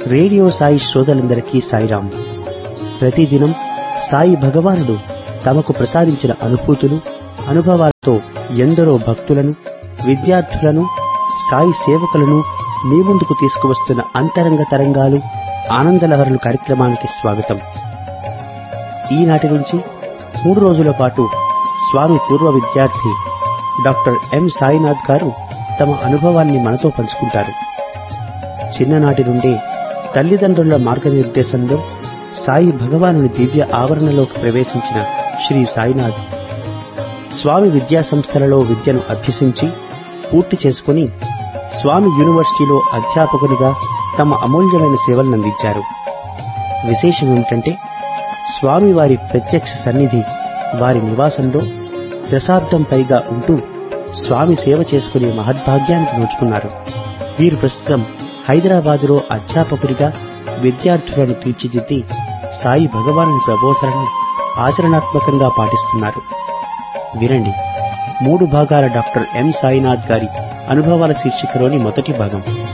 radio Sai శ్రోతలందరికీ సాయిరాం ప్రతిదినం సాయి భగవానుడు తమకు ప్రసాదించిన అనుభూతులు అనుభవాలతో ఎందరో భక్తులను విద్యార్థులను సాయి సేవకులను మీ ముందుకు తీసుకువస్తున్న అంతరంగ తరంగాలు ఆనందలహరులు కార్యక్రమానికి స్వాగతం ఈనాటి నుంచి మూడు రోజుల పాటు స్వామి పూర్వ విద్యార్థి డాక్టర్ ఎం సాయినాథ్ గారు తమ అనుభవాన్ని మనతో పంచుకుంటారు చిన్ననాటి నుండే తల్లిదండ్రుల మార్గనిర్దేశంలో సాయి భగవానుని దివ్య ఆవరణలోకి ప్రవేశించిన శ్రీ సాయినాథ్ స్వామి విద్యా సంస్థలలో విద్యను అభ్యసించి పూర్తి చేసుకుని స్వామి యూనివర్సిటీలో అధ్యాపకునిగా తమ అమూల్యమైన సేవలను అందించారు విశేషం ఏమిటంటే స్వామి వారి ప్రత్యక్ష సన్నిధి వారి నివాసంలో దశాబ్దం పైగా ఉంటూ స్వామి సేవ చేసుకునే మహద్భాగ్యానికి నోచుకున్నారు వీరు ప్రస్తుతం హైదరాబాదులో అధ్యాపకుడిగా విద్యార్థులను తీర్చిదిద్ది సాయి భగవానుని ప్రబోధనను ఆచరణాత్మకంగా పాటిస్తున్నారు వినండి మూడు భాగాల డాక్టర్ ఎం సాయినాథ్ గారి అనుభవాల శీర్షికలోని మొదటి భాగం